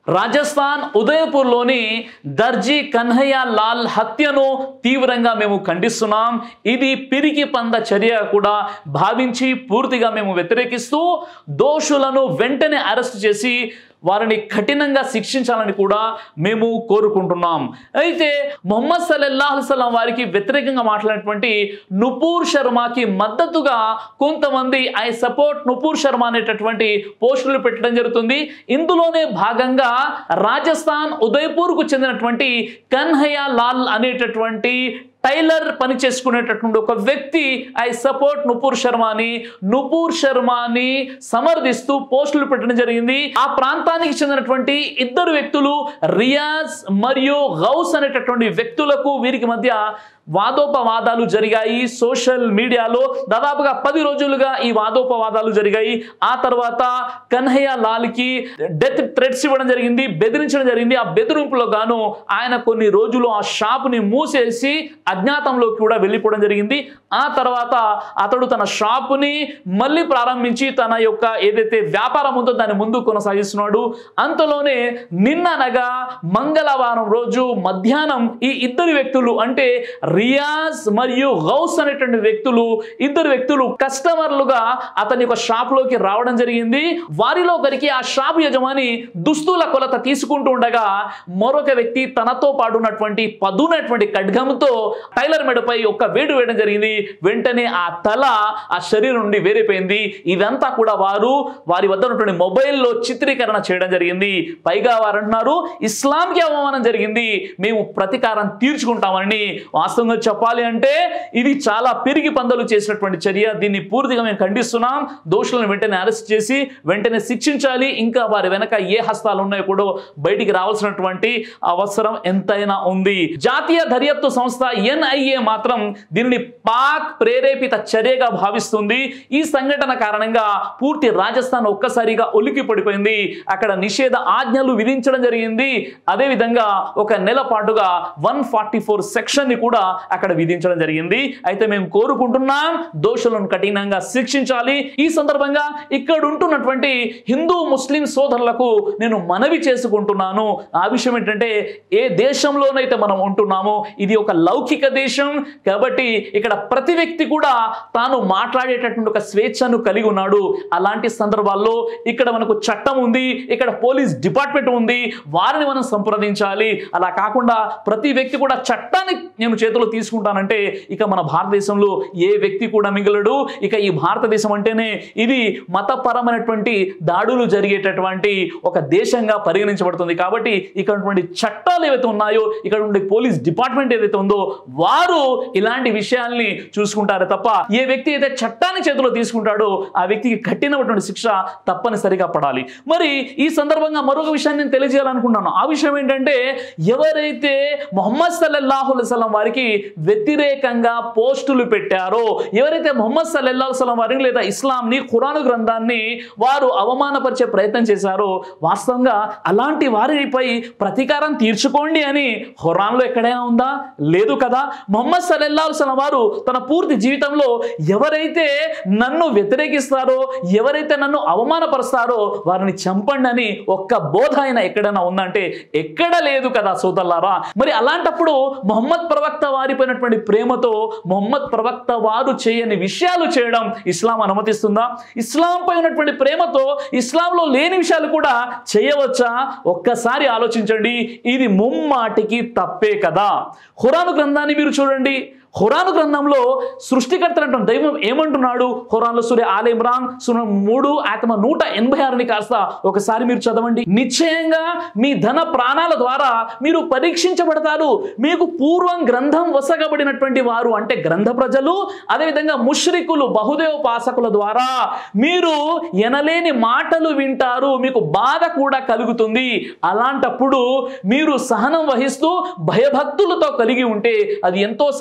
రాజస్థాన్ ఉదయపూర్లోని దర్జీ కన్హయ్య లాల్ హత్యను తీవ్రంగా మేము ఖండిస్తున్నాం ఇది పిరికి పంద చర్య కూడా భావించి పూర్తిగా మేము వ్యతిరేకిస్తూ దోషులను వెంటనే అరెస్ట్ చేసి వారిని కఠినంగా శిక్షించాలని కూడా మేము కోరుకుంటున్నాం అయితే మొహమ్మద్ సల్లల్లాహు సలం వారికి వ్యతిరేకంగా మాట్లాడినటువంటి నుపూర్ శర్మకి మద్దతుగా కొంతమంది ఐ సపోర్ట్ నుపూర్ శర్మ అనేటటువంటి పోస్టులు పెట్టడం జరుగుతుంది ఇందులోనే భాగంగా రాజస్థాన్ ఉదయపూర్కు చెందినటువంటి కన్హయ్య లాల్ అనేటటువంటి టైలర్ పని చేసుకునేటటువంటి ఒక వ్యక్తి ఐ సపోర్ట్ నుపూర్ శర్మని నుపూర్ శర్మని సమర్థిస్తూ పోస్టులు పెట్టడం జరిగింది ఆ ప్రాంతానికి చెందినటువంటి ఇద్దరు వ్యక్తులు రియాజ్ మరియు గౌస్ అనేటటువంటి వ్యక్తులకు వీరికి మధ్య వాదోపవాదాలు జరిగాయి సోషల్ మీడియాలో దాదాపుగా పది రోజులుగా ఈ వాదోపవాదాలు జరిగాయి ఆ తర్వాత కన్హయ్య లాల్కి డెత్ థ్రెట్స్ ఇవ్వడం జరిగింది బెదిరించడం జరిగింది ఆ బెదిరింపులో గాను ఆయన కొన్ని రోజులు ఆ షాపుని మూసేసి అజ్ఞాతంలోకి కూడా వెళ్ళిపోవడం జరిగింది ఆ తర్వాత అతడు తన షాపుని మళ్ళీ ప్రారంభించి తన యొక్క ఏదైతే వ్యాపారం ఉందో దాన్ని ముందు కొనసాగిస్తున్నాడు అంతలోనే నిన్ననగా మంగళవారం రోజు మధ్యాహ్నం ఈ ఇద్దరు వ్యక్తులు అంటే రియాజ్ మరియు గౌస్ అనేటువంటి వ్యక్తులు ఇద్దరు వ్యక్తులు కస్టమర్లుగా అతని యొక్క షాప్ లోకి రావడం జరిగింది వారిలో ఒకరికి ఆ షాప్ యజమాని దుస్తుల కొలత తీసుకుంటూ ఉండగా మరొక వ్యక్తి తనతో పాటు ఉన్నటువంటి పదునటువంటి ఖడ్గంతో టైలర్ మెడపై ఒక వేడు వేయడం జరిగింది వెంటనే ఆ తల ఆ శరీరం నుండి వేరైపోయింది ఇదంతా కూడా వారు వారి వద్ద ఉన్నటువంటి మొబైల్లో చిత్రీకరణ చేయడం జరిగింది పైగా వారు అంటున్నారు ఇస్లాంకి అవమానం జరిగింది మేము ప్రతీకారం తీర్చుకుంటామని వాస్తవంగా చెప్పాలి అంటే ఇది చాలా పెరిగి పందలు చేసినటువంటి చర్య దీన్ని పూర్తిగా మేము ఖండిస్తున్నాం దోషులను వెంటనే అరెస్ట్ చేసి వెంటనే శిక్షించాలి ఇంకా వారి వెనక ఏ హస్తాలు ఉన్నాయో కూడా బయటికి రావాల్సినటువంటి అవసరం ఎంతైనా ఉంది జాతీయ దర్యాప్తు సంస్థ ఎన్ఐఏ మాత్రం దీనిని పాక్ ప్రేరేపిత చర్యగా భావిస్తుంది ఈ సంఘటన కారణంగా పూర్తి రాజస్థాన్ ఒక్కసారిగా ఒలికి పడిపోయింది అక్కడ నిషేధ ఆజ్ఞలు విధించడం జరిగింది అదేవిధంగా ఒక నెల పాటుగా వన్ ఫార్టీ ఫోర్ సెక్షన్ ని కూడా అక్కడ విధించడం జరిగింది అయితే మేము కోరుకుంటున్నాం దోషులను కఠినంగా శిక్షించాలి ఈ సందర్భంగా ఇక్కడ ఉంటున్నటువంటి హిందూ ముస్లిం సోదరులకు నేను మనవి చేసుకుంటున్నాను ఆ విషయం ఏంటంటే ఏ దేశంలోనైతే మనం ఉంటున్నామో ఇది ఒక లౌకిక దేశం కాబట్టి ఇక్కడ ప్రతి వ్యక్తి కూడా తాను మాట్లాడేటటువంటి ఒక స్వేచ్ఛను కలిగి ఉన్నాడు అలాంటి సందర్భాల్లో ఇక్కడ మనకు చట్టం ఉంది ఇక్కడ పోలీస్ డిపార్ట్మెంట్ ఉంది వారిని మనం సంప్రదించాలి అలా కాకుండా ప్రతి వ్యక్తి కూడా చట్టాన్ని నేను చేతిలో తీసుకుంటానంటే ఇక మన భారతదేశంలో ఏ వ్యక్తి కూడా మిగలడు ఇక ఈ భారతదేశం అంటేనే ఇది మతపరమైనటువంటి దాడులు జరిగేటటువంటి ఒక దేశంగా పరిగణించబడుతుంది కాబట్టి ఇక్కడ ఉన్నటువంటి చట్టాలు ఏవైతే ఉన్నాయో ఇక్కడ ఉండే పోలీస్ డిపార్ట్మెంట్ ఏదైతే ఉందో వారు ఇలాంటి విషయాల్ని చూసుకుంటారే తప్ప ఏ వ్యక్తి అయితే చట్టాన్ని చేతిలో తీసుకుంటాడో ఆ వ్యక్తికి కఠినమైనటువంటి శిక్ష తప్పనిసరిగా పడాలి మరి ఈ సందర్భంగా మరొక విషయాన్ని నేను తెలియజేయాలనుకుంటున్నాను ఆ విషయం ఏంటంటే ఎవరైతే మొహమ్మద్ సల్లల్లాహు అలైహిస్సలాం వారికి వ్యతిరేకంగా పోస్టులు పెట్టారో ఎవరైతే మొహమ్మద్ సల్లల్లాహు సలం వారిని లేదా ఇస్లాంని ఖురాను గ్రంథాన్ని వారు అవమానపరిచే ప్రయత్నం చేశారో వాస్తవంగా అలాంటి వారిపై ప్రతీకారం తీర్చుకోండి అని ఖురాన్లో ఎక్కడైనా ఉందా లేదు కదా మొహమ్మద్ సల్లల్లాహు సలం వారు తన పూర్తి జీవితంలో ఎవరైతే నన్ను వ్యతిరేకిస్తారో ఎవరైతే నన్ను అవమానపరుస్తారో వారిని చంపండి అని ఒక్క బోధ అయినా ఎక్కడైనా ఉందంటే ఎక్కడ లేదు కదా సోదల్లారా మరి అలాంటప్పుడు మొహమ్మద్ ప్రవక్త వారిపోయినటువంటి ప్రేమతో మొహమ్మద్ ప్రవక్త వారు చేయని విషయాలు చేయడం ఇస్లాం అనుమతిస్తుందా ఇస్లాంపై ఉన్నటువంటి ప్రేమతో ఇస్లాంలో లేని విషయాలు కూడా చేయవచ్చా ఒక్కసారి ఆలోచించండి ఇది ముమ్మాటికి తప్పే కదా ఖురాను గ్రంథాన్ని మీరు చూడండి ఖురాను గ్రంథంలో సృష్టికర్త అంటున్న దైవం ఏమంటున్నాడు ఖురాన్లో సూర్య ఆల్ ఇమ్రాన్ సూర్య మూడు ఆత్మ నూట ఎనభై ఆరుని కాస్త ఒకసారి మీరు చదవండి నిశ్చయంగా మీ ధన ప్రాణాల ద్వారా మీరు పరీక్షించబడతారు మీకు పూర్వం గ్రంథం వసగబడినటువంటి వారు అంటే గ్రంథ ప్రజలు అదేవిధంగా ముష్రికులు బహుదేవోపాసకుల ద్వారా మీరు ఎనలేని మాటలు వింటారు మీకు బాధ కూడా కలుగుతుంది అలాంటప్పుడు మీరు సహనం వహిస్తూ భయభక్తులతో కలిగి ఉంటే అది ఎంతో సాహసో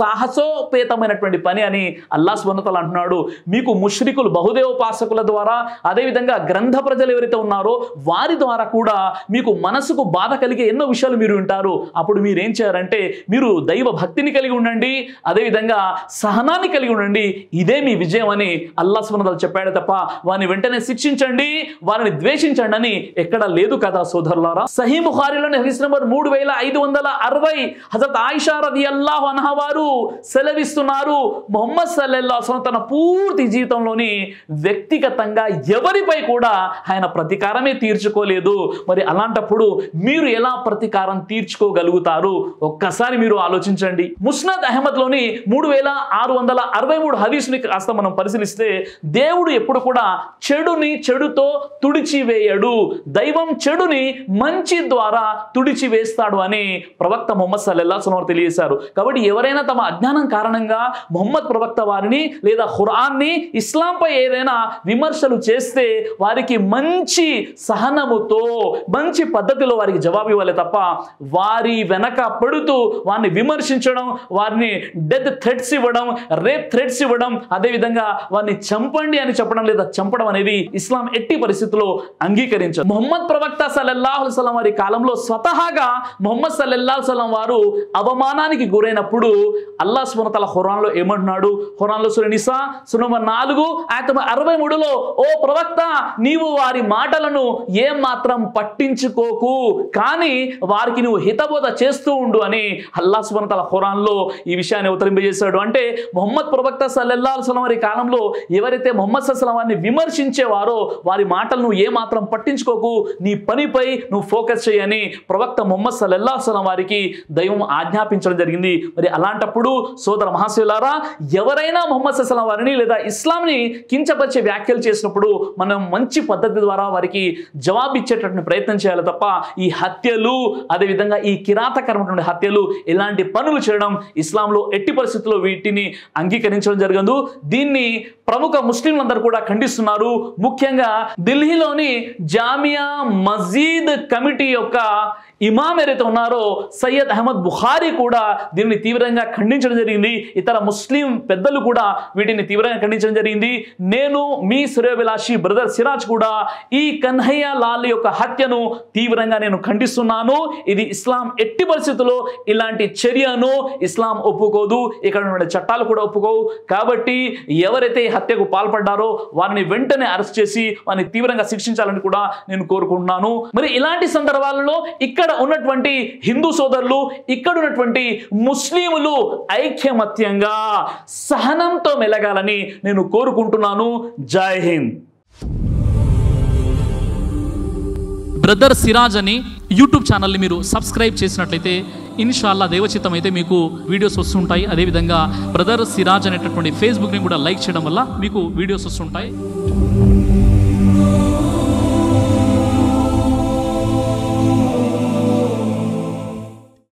సాహసోపేతమైనటువంటి పని అని అల్లా స్వన్నతలు అంటున్నాడు మీకు ముష్రికులు బహుదేవోపాసకుల ద్వారా అదేవిధంగా గ్రంథ ప్రజలు ఎవరైతే ఉన్నారో వారి ద్వారా కూడా మీకు మనసుకు బాధ కలిగే ఎన్నో విషయాలు మీరు వింటారు అప్పుడు మీరు ఏం చేయారంటే మీరు దైవ భక్తిని కలిగి ఉండండి అదేవిధంగా సహనాన్ని కలిగి ఉండండి ఇదే మీ విజయం అని అల్లా స్వన్నతలు చెప్పాడు తప్ప వారిని వెంటనే శిక్షించండి వారిని ద్వేషించండి అని ఎక్కడ లేదు కదా సోదరులారా సహీ బుఖారిలోని హదీస్ నంబర్ మూడు వేల ఐదు వందల అరవై హజరత్ ఆయిషా రది అల్లాహు అన్హా వారు సెలవిస్తున్నారు మొహమ్మద్ సల్లల్లాహు అలైహి వసల్లం తన పూర్తి జీవితంలోని వ్యక్తిగతంగా ఎవరిపై కూడా ఆయన ప్రతీకారమే తీర్చుకోలేదు మరి అలాంటప్పుడు మీరు ఎలా ప్రతీకారం తీర్చుకోగలుగుతారు ఒక్కసారి మీరు ఆలోచించండి ముస్నద్ అహ్మద్ లోని మూడు వేల ఆరు వందల అరవై మూడు హదీసుని కాస్త మనం పరిశీలిస్తే దేవుడు ఎప్పుడు కూడా చెడుని చెడుతో తుడిచివేయడు దైవం చెడుని మంచి ద్వారా తుడిచివేస్తాడు అని ప్రవక్త మొహమ్మద్ సల్లల్లా సుమారు తెలియజేశారు కాబట్టి ఎవరైనా తమ అజ్ఞానం కారణంగా మొహమ్మద్ ప్రవక్త వారిని లేదా ఖురాన్ని ఇస్లాంపై ఏదైనా విమర్శలు చేస్తే వారికి మంచి సహనముతో మంచి పద్ధతిలో వారికి జవాబు ఇవ్వాలి తప్ప వారి వెనక పడుతూ వారిని విమర్శించడం వారిని డెత్ థ్రెట్స్ ఇవ్వడం రేప్ థ్రెట్స్ ఇవ్వడం అదేవిధంగా వారిని చంపండి అని చెప్పడం లేదా చంపడం అనేది ఇస్లాం ఎట్టి పరిస్థితుల్లో అంగీకరించదు మొహమ్మద్ ప్రవక్త సల్లల్లాహు సలం వారి కాలంలో స్వతహాగా మొహమ్మద్ సల్లల్లాహు సలం వారు అవమానానికి గురైనప్పుడు అల్లా సుమతల హురాన్లో ఏమంటున్నాడు హురాన్లో సుర నిసా సునమ నాలుగు ఆయన అరవై మూడులో ఓ ప్రవక్త నీవు వారి మాటలను ఏం మాత్రం పట్టించుకోకు కానీ వారికి నువ్వు హితబోధ చేస్తూ ఉండు అని అల్లా సుమతల హురాన్లో ఈ విషయాన్ని అవతరింపజేశాడు అంటే మొహమ్మద్ ప్రవక్త సల్లల్లాహు సలం వారి కాలంలో ఎవరైతే మొహమ్మద్ సల్లం వారిని విమర్శించేవారో వారి మాటలను ఏ మాత్రం పట్టించుకోకు నీ పనిపై నువ్వు ఫోకస్ చేయని ప్రవక్త మొహమ్మద్ సల్లల్లాహు సలం వారికి దైవం ఆజ్ఞాపించడం జరిగింది మరి అలాంటప్పుడు సోదర మహాశివులారా ఎవరైనా మొహమ్మద్ సల్లం వారిని లేదా ఇస్లాంని కించపరిచే వ్యాఖ్యలు చేసినప్పుడు మనం మంచి పద్ధతి ద్వారా వారికి జవాబు ఇచ్చేటటువంటి ప్రయత్నం చేయాలి తప్ప ఈ హత్యలు అదేవిధంగా ఈ కిరాతకరమైనటువంటి హత్యలు ఇలాంటి పనులు చేయడం ఇస్లాంలో ఎట్టి పరిస్థితుల్లో వీటిని అంగీకరించడం జరగదు దీన్ని ప్రముఖ ముస్లింలందరూ కూడా ఖండిస్తున్నారు ముఖ్యంగా ఢిల్లీలోని జామియా మజీద్ కమిటీ యొక్క ఇమాం ఎవరైతే ఉన్నారో సయ్యద్ అహ్మద్ బుఖారీ కూడా దీనిని తీవ్రంగా ఖండించడం జరిగింది ఇతర ముస్లిం పెద్దలు కూడా వీటిని తీవ్రంగా ఖండించడం జరిగింది నేను మీ శ్రేయభిలాషి బ్రదర్ సిరాజ్ కూడా ఈ కన్హయ్య లాల్ యొక్క హత్యను తీవ్రంగా నేను ఖండిస్తున్నాను ఇది ఇస్లాం ఎట్టి పరిస్థితుల్లో ఇలాంటి చర్యను ఇస్లాం ఒప్పుకోదు ఇక్కడ ఉన్న చట్టాలు కూడా ఒప్పుకోవు కాబట్టి ఎవరైతే ఈ హత్యకు పాల్పడ్డారో వారిని వెంటనే అరెస్ట్ చేసి వారిని తీవ్రంగా శిక్షించాలని కూడా నేను కోరుకుంటున్నాను మరి ఇలాంటి సందర్భాలలో ఇక్కడ ఉన్నటువంటి హిందూ సోదరులు ఇక్కడ ఉన్నటువంటి ముస్లిములు ఐక్యమత్యంగా సహనంతో మెలగాలని నేను కోరుకుంటున్నాను జై హింద్ బ్రదర్ సిరాజ్ అని యూట్యూబ్ ఛానల్ని మీరు సబ్స్క్రైబ్ చేసినట్లయితే ఇన్షాల్లా దేవచిత్తం అయితే మీకు వీడియోస్ వస్తుంటాయి అదేవిధంగా బ్రదర్ సిరాజ్ అనేటటువంటి ఫేస్బుక్ని కూడా లైక్ చేయడం వల్ల మీకు వీడియోస్ వస్తుంటాయి